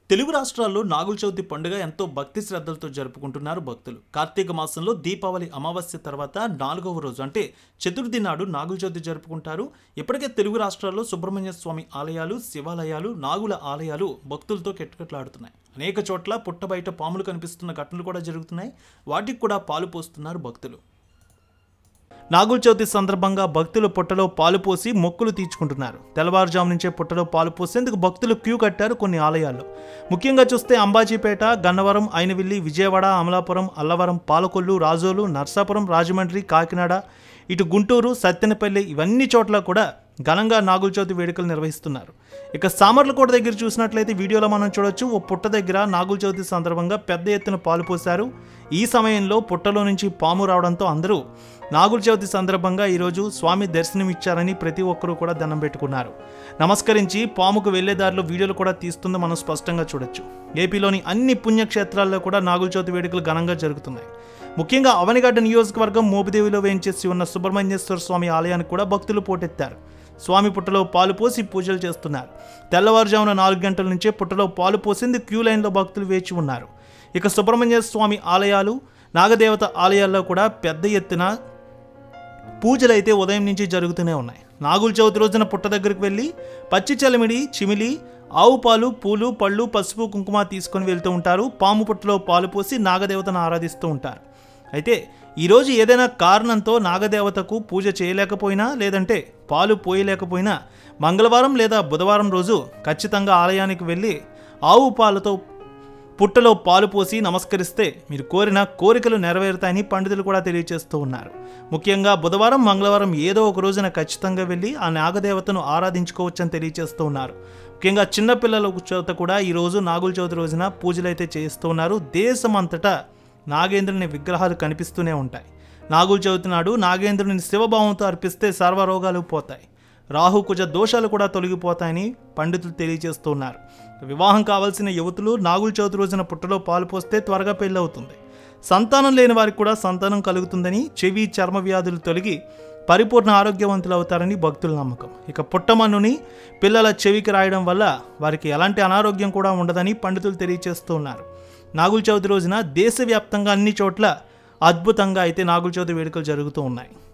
తెలుగు రాష్ట్రాల్లో నాగుల చవితి పండుగ ఎంతో భక్తి శ్రద్ధలతో జరుపుకుంటున్నారు భక్తులు కార్తీక మాసంలో దీపావళి అమావాస్య తర్వాత నాలుగవ రోజు అంటే చతుర్థి నాడు నాగుల చవితి జరుపుకుంటారు ఇప్పటికే తెలుగు రాష్ట్రాల్లో సుబ్రహ్మణ్య స్వామి ఆలయాలు శివాలయాలు నాగుల ఆలయాలు భక్తులతో కెట్టుకెట్లాడుతున్నాయి అనేక చోట్ల పుట్ట బయట పాములు కనిపిస్తున్న ఘటనలు కూడా జరుగుతున్నాయి వాటికి కూడా పాలు పోస్తున్నారు భక్తులు నాగుల చవితి సందర్భంగా భక్తులు పుట్టలో పాలు పోసి మొక్కులు తీర్చుకుంటున్నారు తెల్లవారుజాము నుంచే పుట్టలో పాలు పోసేందుకు భక్తులు క్యూ కట్టారు కొన్ని ఆలయాల్లో ముఖ్యంగా చూస్తే అంబాజీపేట గన్నవరం అయినవిల్లి విజయవాడ అమలాపురం అల్లవరం పాలకొల్లు రాజోలు నర్సాపురం రాజమండ్రి కాకినాడ ఇటు గుంటూరు సత్తెనపల్లి ఇవన్నీ చోట్ల కూడా ఘనంగా నాగుల చవితి వేడుకలు నిర్వహిస్తున్నారు ఇక సామర్లకోట దగ్గర చూసినట్లయితే వీడియోలో మనం చూడొచ్చు ఓ పుట్ట దగ్గర నాగుల చవితి సందర్భంగా పెద్ద ఎత్తున పాలు పోశారు ఈ సమయంలో పుట్టలో నుంచి పాము రావడంతో అందరూ నాగుల చవితి సందర్భంగా ఈరోజు స్వామి దర్శనం ఇచ్చారని ప్రతి ఒక్కరూ కూడా దండం పెట్టుకున్నారు నమస్కరించి పాముకు వెళ్లే దారిలో వీడియోలు కూడా తీస్తుందో మనం స్పష్టంగా చూడొచ్చు ఏపీలోని అన్ని పుణ్యక్షేత్రాల్లో కూడా నాగుల చవితి వేడుకలు ఘనంగా జరుగుతున్నాయి ముఖ్యంగా అవనిగడ్డ నియోజకవర్గం మోపిదేవిలో వేయించేసి ఉన్న సుబ్రహ్మణ్యేశ్వర స్వామి ఆలయానికి కూడా భక్తులు పోటెత్తారు స్వామి పుట్టలో పాలు పోసి పూజలు చేస్తున్నారు తెల్లవారుజామున నాలుగు గంటల నుంచే పుట్టలో పాలు పోసింది క్యూ లైన్లో భక్తులు వేచి ఉన్నారు ఇక సుబ్రహ్మణ్య స్వామి ఆలయాలు నాగదేవత ఆలయాల్లో కూడా పెద్ద ఎత్తున పూజలు అయితే ఉదయం నుంచి జరుగుతూనే ఉన్నాయి నాగుల చవితి రోజున పుట్ట దగ్గరికి వెళ్ళి పచ్చి చలిమిడి చిమిలి ఆవు పాలు పూలు పళ్ళు పసుపు కుంకుమ తీసుకొని వెళ్తూ ఉంటారు పాము పుట్టలో పాలు పోసి నాగదేవతను ఆరాధిస్తూ ఉంటారు అయితే ఈరోజు ఏదైనా కారణంతో నాగదేవతకు పూజ చేయలేకపోయినా లేదంటే పాలు పోయలేకపోయినా మంగళవారం లేదా బుధవారం రోజు ఖచ్చితంగా ఆలయానికి వెళ్ళి ఆవు పాలతో పుట్టలో పాలు పోసి నమస్కరిస్తే మీరు కోరిన కోరికలు నెరవేరుతాయని పండితులు కూడా తెలియజేస్తూ ఉన్నారు ముఖ్యంగా బుధవారం మంగళవారం ఏదో ఒక రోజున ఖచ్చితంగా వెళ్ళి ఆ నాగదేవతను ఆరాధించుకోవచ్చని తెలియజేస్తూ ఉన్నారు ముఖ్యంగా చిన్నపిల్లల చవిత కూడా ఈరోజు నాగుల చవితి రోజున పూజలు అయితే చేస్తూ ఉన్నారు దేశమంతటా నాగేంద్రుని విగ్రహాలు కనిపిస్తూనే ఉంటాయి నాగుల చవితి నాడు నాగేంద్రుని శివభావంతో అర్పిస్తే సర్వరోగాలు పోతాయి రాహుకుజ దోషాలు కూడా తొలగిపోతాయని పండితులు తెలియజేస్తూ ఉన్నారు వివాహం కావాల్సిన యువతులు నాగుల చవితి రోజున పుట్టలో పాలు పోస్తే త్వరగా పెళ్ళవుతుంది సంతానం లేని వారికి కూడా సంతానం కలుగుతుందని చెవి చర్మ వ్యాధులు తొలగి పరిపూర్ణ ఆరోగ్యవంతులు అవుతారని భక్తుల నమ్మకం ఇక పుట్టమన్నుని పిల్లల చెవికి రాయడం వల్ల వారికి ఎలాంటి అనారోగ్యం కూడా ఉండదని పండితులు తెలియజేస్తూ ఉన్నారు నాగుల చవితి రోజున దేశవ్యాప్తంగా అన్ని చోట్ల అద్భుతంగా అయితే నాగుల చవితి వేడుకలు జరుగుతూ ఉన్నాయి